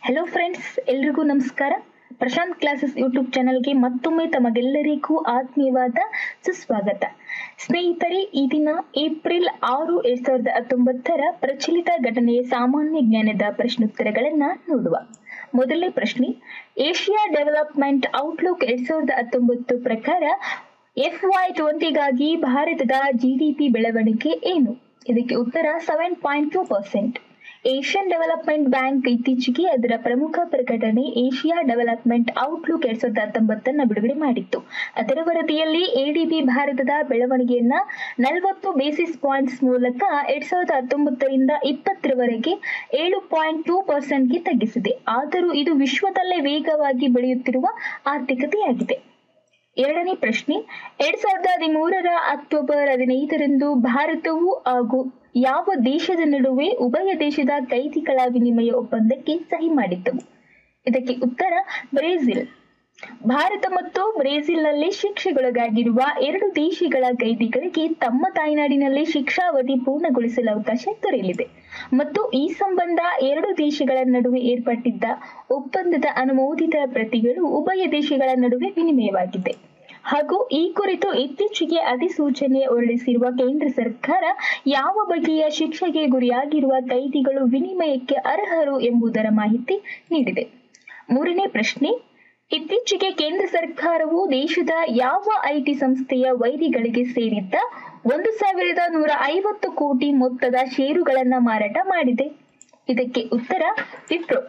hello friends ಎಲ್ರಿಗೂ ನಮಸ್ಕಾರ Prashant classes YouTube ಚಾನಲ್ಗೆ ಮತ್ತೊಮ್ಮೆ ತಮಗೆಲ್ಲರಿಗೂ ಆತ್ಮೀಯವಾದ ಸುಸ್ವಾಗತ ಸ್ನೇಹಿತರೆ ಈ ದಿನ ಏಪ್ರಿಲ್ ಆರು ಎರಡ್ ಸಾವಿರದ ಹತ್ತೊಂಬತ್ತರ ಪ್ರಚಲಿತ ಘಟನೆಯ ಸಾಮಾನ್ಯ ಜ್ಞಾನದ ಪ್ರಶ್ನೋತ್ತರಗಳನ್ನ ನೋಡುವ ಮೊದಲನೇ ಪ್ರಶ್ನೆ ಏಷ್ಯಾ ಡೆವಲಪ್ಮೆಂಟ್ ಔಟ್ಲುಕ್ ಎರಡ್ ಸಾವಿರದ ಹತ್ತೊಂಬತ್ತು ಪ್ರಕಾರ ಎಫ್ ವೈ ಟ್ವೆಂಟಿಗಾಗಿ ಭಾರತದ ಜಿಡಿಪಿ ಬೆಳವಣಿಗೆ ಏನು ಇದಕ್ಕೆ ಉತ್ತರ seven point two percent Asian development bank ಇತ್ತೀಚೆಗೆ ಅದರ ಪ್ರಮುಖ ಪ್ರಕಟಣೆ ಏಷ್ಯಾ ಡೆವಲಪ್ಮೆಂಟ್ ಔಟ್ಲುಕ್ ಎರಡ್ ಸಾವಿರದ ಹತ್ತೊಂಬತ್ತನ್ನ ಬಿಡುಗಡೆ ಮಾಡಿತ್ತು ಅದರ ವರದಿಯಲ್ಲಿ ಎಡಿಬಿ ಭಾರತದ ಬೆಳವಣಿಗೆಯನ್ನ ನಲವತ್ತು ಬೇಸಿಸ್ ಪಾಯಿಂಟ್ಸ್ ಮೂಲಕ ಎರಡ್ ಸಾವಿರದ ಹತ್ತೊಂಬತ್ತರಿಂದ ಇಪ್ಪತ್ತರವರೆಗೆ ಏಳು ಪಾಯಿಂಟ್ ಟೂ ಪರ್ಸೆಂಟ್ಗೆ ತಗ್ಗಿಸಿದೆ ಆದರೂ ಇದು ವಿಶ್ವದಲ್ಲೇ ವೇಗವಾಗಿ ಬೆಳೆಯುತ್ತಿರುವ ಆರ್ಥಿಕತೆಯಾಗಿದೆ ಎರಡನೇ ಪ್ರಶ್ನೆ ಎರಡ್ ಸಾವಿರದ ಹದಿಮೂರರ ಅಕ್ಟೋಬರ್ ಹದಿನೈದರಂದು ಭಾರತವು ಹಾಗೂ ಯಾವ ದೇಶದ ನಡುವೆ ಉಭಯ ದೇಶದ ಕೈದಿಗಳ ವಿನಿಮಯ ಒಪ್ಪಂದಕ್ಕೆ ಸಹಿ ಮಾಡಿದ್ದವು ಇದಕ್ಕೆ ಉತ್ತರ ಬ್ರೆಜಿಲ್ ಭಾರತ ಮತ್ತು ಬ್ರೆಜಿಲ್ನಲ್ಲಿ ಶಿಕ್ಷೆಗೊಳಗಾಗಿರುವ ಎರಡು ದೇಶಗಳ ಕೈದಿಗಳಿಗೆ ತಮ್ಮ ತಾಯ್ನಾಡಿನಲ್ಲಿ ಶಿಕ್ಷಾವಧಿ ಪೂರ್ಣಗೊಳಿಸಲು ಅವಕಾಶ ದೊರೆಯಲಿದೆ ಮತ್ತು ಈ ಸಂಬಂಧ ಎರಡು ದೇಶಗಳ ನಡುವೆ ಏರ್ಪಟ್ಟಿದ್ದ ಒಪ್ಪಂದದ ಅನುಮೋದಿತ ಪ್ರತಿಗಳು ಉಭಯ ದೇಶಗಳ ನಡುವೆ ವಿನಿಮಯವಾಗಿದೆ ಹಾಗೂ ಈ ಕುರಿತು ಇತ್ತೀಚೆಗೆ ಅಧಿಸೂಚನೆ ಹೊರಡಿಸಿರುವ ಕೇಂದ್ರ ಸರ್ಕಾರ ಯಾವ ಬಗೆಯ ಶಿಕ್ಷೆಗೆ ಗುರಿಯಾಗಿರುವ ಕೈದಿಗಳು ವಿನಿಮಯಕ್ಕೆ ಅರ್ಹರು ಎಂಬುದರ ಮಾಹಿತಿ ನೀಡಿದೆ ಮೂರನೇ ಪ್ರಶ್ನೆ ಇತ್ತೀಚೆಗೆ ಕೇಂದ್ರ ಸರ್ಕಾರವು ದೇಶದ ಯಾವ ಐಟಿ ಸಂಸ್ಥೆಯ ವೈರಿಗಳಿಗೆ ಸೇರಿದ್ದ ಒಂದು ಸಾವಿರದ ನೂರ ಐವತ್ತು ಕೋಟಿ ಮೊತ್ತದ ಷೇರುಗಳನ್ನ ಮಾರಾಟ ಮಾಡಿದೆ ಇದಕ್ಕೆ ಉತ್ತರ ವಿಪ್ರೋ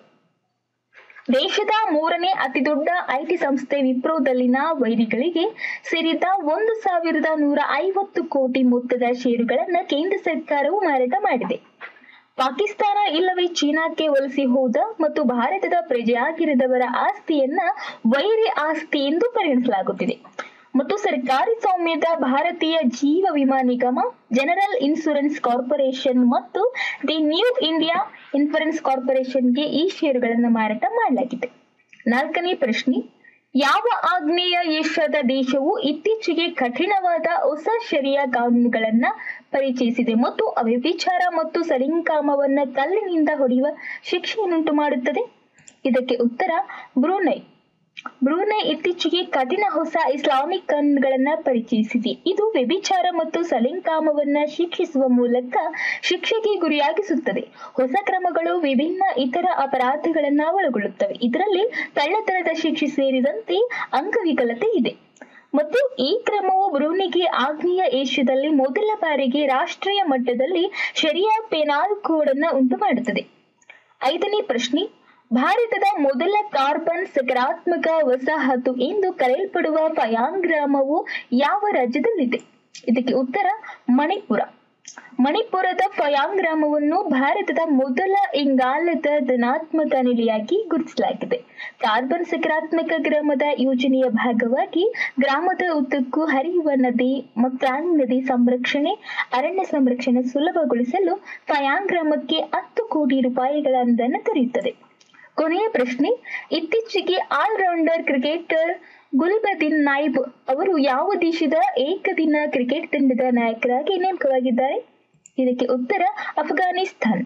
ದೇಶದ ಮೂರನೇ ಅತಿದೊಡ್ಡ ಐಟಿ ಸಂಸ್ಥೆ ವಿಪ್ರೋದಲ್ಲಿನ ವೈರಿಗಳಿಗೆ ಸೇರಿದ ಒಂದು ಸಾವಿರದ ನೂರ ಐವತ್ತು ಕೋಟಿ ಮೊತ್ತದ ಷೇರುಗಳನ್ನು ಕೇಂದ್ರ ಸರ್ಕಾರವು ಮಾರಾಟ ಮಾಡಿದೆ ಪಾಕಿಸ್ತಾನ ಇಲ್ಲವೇ ಚೀನಾಕ್ಕೆ ವಲಸೆ ಹೋದ ಮತ್ತು ಭಾರತದ ಪ್ರಜೆಯಾಗಿರದವರ ಆಸ್ತಿಯನ್ನ ವೈರಿ ಆಸ್ತಿ ಎಂದು ಪರಿಗಣಿಸಲಾಗುತ್ತಿದೆ ಮತ್ತು ಸರ್ಕಾರಿ ಸ್ವಾಮ್ಯದ ಭಾರತೀಯ ಜೀವ ವಿಮಾ ನಿಗಮ ಜನರಲ್ ಇನ್ಶೂರೆನ್ಸ್ ಕಾರ್ಪೊರೇಷನ್ ಮತ್ತು ದಿ ನ್ಯೂ ಇಂಡಿಯಾ ಇನ್ಶೂರೆನ್ಸ್ ಕಾರ್ಪೊರೇಷನ್ಗೆ ಈ ಷೇರುಗಳನ್ನು ಮಾರಾಟ ಮಾಡಲಾಗಿದೆ ನಾಲ್ಕನೇ ಪ್ರಶ್ನೆ ಯಾವ ಆಗ್ನೇಯ ಏಷ್ಯಾದ ದೇಶವು ಇತ್ತೀಚೆಗೆ ಕಠಿಣವಾದ ಹೊಸ ಶರಿಯ ಕಾನೂನುಗಳನ್ನ ಪರಿಚಯಿಸಿದೆ ಮತ್ತು ಅವ್ಯಭಿಚಾರ ಮತ್ತು ಸಲಿಂಕಾಮವನ್ನ ಕಲ್ಲಿನಿಂದ ಹೊಡೆಯುವ ಶಿಕ್ಷೆಯನ್ನುಂಟು ಮಾಡುತ್ತದೆ ಇದಕ್ಕೆ ಉತ್ತರ ಬ್ರೂನೈ ಬ್ರೂನೈ ಇತ್ತೀಚೆಗೆ ಕಠಿಣ ಹೊಸ ಇಸ್ಲಾಮಿಕ್ ಕಾನೂನುಗಳನ್ನ ಪರಿಚಯಿಸಿದೆ ಇದು ವ್ಯಭಿಚಾರ ಮತ್ತು ಸಲಿಂಕಾಮವನ್ನ ಶಿಕ್ಷಿಸುವ ಮೂಲಕ ಶಿಕ್ಷೆಗೆ ಗುರಿಯಾಗಿಸುತ್ತದೆ ಹೊಸ ಕ್ರಮಗಳು ವಿಭಿನ್ನ ಇತರ ಅಪರಾಧಗಳನ್ನ ಒಳಗೊಳ್ಳುತ್ತವೆ ಇದರಲ್ಲಿ ಕಳ್ಳತನದ ಶಿಕ್ಷೆ ಸೇರಿದಂತೆ ಅಂಗವಿಕಲತೆ ಇದೆ ಮತ್ತು ಈ ಕ್ರಮವು ಬ್ರೂನಿಗೆ ಆಗ್ನೇಯ ಏಷ್ಯಾದಲ್ಲಿ ಮೊದಲ ಬಾರಿಗೆ ರಾಷ್ಟ್ರೀಯ ಮಟ್ಟದಲ್ಲಿ ಶರಿಯಾ ಪೆನಾಲ್ ಕೋಡ್ ಅನ್ನ ಉಂಟು ಮಾಡುತ್ತದೆ ಐದನೇ ಪ್ರಶ್ನೆ ಭಾರತದ ಮೊದಲ ಕಾರ್ಬನ್ ಸಕಾರಾತ್ಮಕ ವಸಾಹತು ಎಂದು ಕರೆಯಲ್ಪಡುವ ಫಯಾಂಗ್ ಗ್ರಾಮವು ಯಾವ ರಾಜ್ಯದಲ್ಲಿದೆ ಇದಕ್ಕೆ ಉತ್ತರ ಮಣಿಪುರ ಮಣಿಪುರದ ಫಯಾಂಗ್ ಗ್ರಾಮವನ್ನು ಭಾರತದ ಮೊದಲ ಇಂಗಾಲದ ಧನಾತ್ಮಕ ನೆಲೆಯಾಗಿ ಗುರುತಿಸಲಾಗಿದೆ ಕಾರ್ಬನ್ ಸಕಾರಾತ್ಮಕ ಗ್ರಾಮದ ಯೋಜನೆಯ ಭಾಗವಾಗಿ ಗ್ರಾಮದ ಉದ್ದಕ್ಕೂ ಹರಿಯುವ ನದಿ ಮಕ್ರಾಂಗ್ ನದಿ ಸಂರಕ್ಷಣೆ ಅರಣ್ಯ ಸಂರಕ್ಷಣೆ ಸುಲಭಗೊಳಿಸಲು ಫಯಾಂಗ್ ಗ್ರಾಮಕ್ಕೆ ಹತ್ತು ಕೋಟಿ ರೂಪಾಯಿಗಳ ಅನುದಾನ ದೊರೆಯುತ್ತದೆ ಕೊನೆಯ ಪ್ರಶ್ನೆ ಇತ್ತೀಚೆಗೆ ಆಲ್ರೌಂಡರ್ ಕ್ರಿಕೆಟರ್ ಗುಲ್ಬದಿನ್ ನಾಯ್ಬ್ ಅವರು ಯಾವ ದೇಶದ ಏಕದಿನ ಕ್ರಿಕೆಟ್ ತಂಡದ ನಾಯಕರಾಗಿ ನೇಮಕವಾಗಿದ್ದಾರೆ ಇದಕ್ಕೆ ಉತ್ತರ ಅಫ್ಘಾನಿಸ್ತಾನ್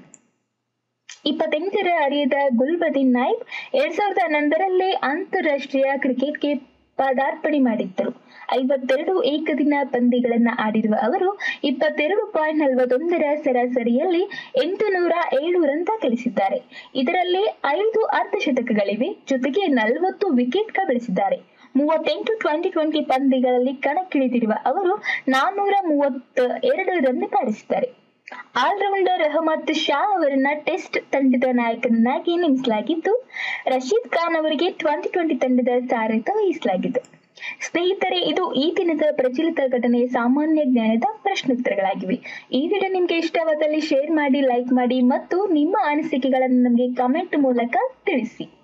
ಇಪ್ಪತ್ತೆಂಟರ ಹರಿಯದ ಗುಲ್ಬದಿನ್ ನಾಯ್ಬ್ ಎರಡ್ ಸಾವಿರದ ಹನ್ನೊಂದರಲ್ಲೇ ಅಂತಾರಾಷ್ಟ್ರೀಯ ಕ್ರಿಕೆಟ್ಗೆ ಪದಾರ್ಪಣೆ ಮಾಡಿದ್ದರು ಐವತ್ತೆರಡು ಏಕದಿನ ಪಂದ್ಯಗಳನ್ನ ಆಡಿರುವ ಅವರು ಇಪ್ಪತ್ತೆರಡು ಪಾಯಿಂಟ್ ನಲವತ್ತೊಂದರ ಸರಾಸರಿಯಲ್ಲಿ ಎಂಟು ನೂರ ಏಳು ರನ್ ದಾಖಲಿಸಿದ್ದಾರೆ ಇದರಲ್ಲಿ ಐದು ಅರ್ಧಶತಕಗಳಿವೆ ಜೊತೆಗೆ ನಲವತ್ತು ವಿಕೆಟ್ ಕಬಳಿಸಿದ್ದಾರೆ ಮೂವತ್ತೆಂಟು ಟ್ವೆಂಟಿ ಟ್ವೆಂಟಿ ಪಂದ್ಯಗಳಲ್ಲಿ ಕಣಕ್ಕಿಳಿದಿರುವ ಅವರು ನಾನ್ನೂರ ಮೂವತ್ತ ಎರಡು ರನ್ ಬಾರಿಸಿದ್ದಾರೆ ಆಲ್ರೌಂಡರ್ ಅಹಮದ್ ಶಾ ಅವರನ್ನ ಟೆಸ್ಟ್ ತಂಡದ ನಾಯಕನನ್ನಾಗಿ ನೇಮಿಸಲಾಗಿದ್ದು ರಶೀದ್ ಖಾನ್ ಅವರಿಗೆ ಟ್ವೆಂಟಿ ಟ್ವೆಂಟಿ ತಂಡದ ಸಾರಥ್ಯ ವಹಿಸಲಾಗಿದೆ ಸ್ನೇಹಿತರೆ ಇದು ಈ ದಿನದ ಪ್ರಚಲಿತ ಘಟನೆಯ ಸಾಮಾನ್ಯ ಜ್ಞಾನದ ಪ್ರಶ್ನೋತ್ತರಗಳಾಗಿವೆ ಈ ವಿಡಿಯೋ ನಿಮ್ಗೆ ಇಷ್ಟವಾದಲ್ಲಿ ಶೇರ್ ಮಾಡಿ ಲೈಕ್ ಮಾಡಿ ಮತ್ತು ನಿಮ್ಮ ಅನಿಸಿಕೆಗಳನ್ನು ನಮಗೆ ಕಮೆಂಟ್ ಮೂಲಕ ತಿಳಿಸಿ